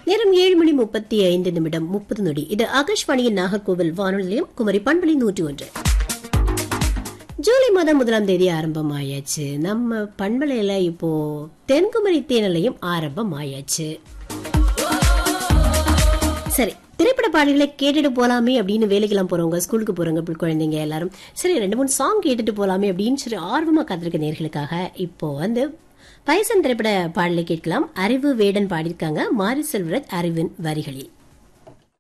நேரம் ஏழு மணி முப்பத்தி ஐந்து நிமிடம் முப்பது நொடி இது ஆகாஷ்வாணியின் நாகர்கோவில் வானொலி நிலையம் குமரி பண்பலி நூற்றி ஒன்று ஜூலை மாதம் முதலாம் தேதி ஆரம்பமாயாச்சு நம்ம பண்பலையில இப்போ தென்குமரி தேனிலையும் ஆரம்பம் ஆயாச்சு சரி திரைப்பட பாடல்களை கேட்டுட்டு போலாமே அப்படின்னு வேலைக்கெல்லாம் போறவங்க ஸ்கூலுக்கு போறவங்க இப்படி குழந்தைங்க எல்லாரும் சரி ரெண்டு மூணு சாங் கேட்டுட்டு போலாமே அப்படின்னு சொல்லி ஆர்வமா காத்திருக்க நேர்களுக்காக இப்போ வந்து பைசன் திரைப்பட பாடலை கேட்கலாம் அறிவு வேடன் பாடியிருக்காங்க மாரி செல்வராஜ் அறிவின் வரிகளில்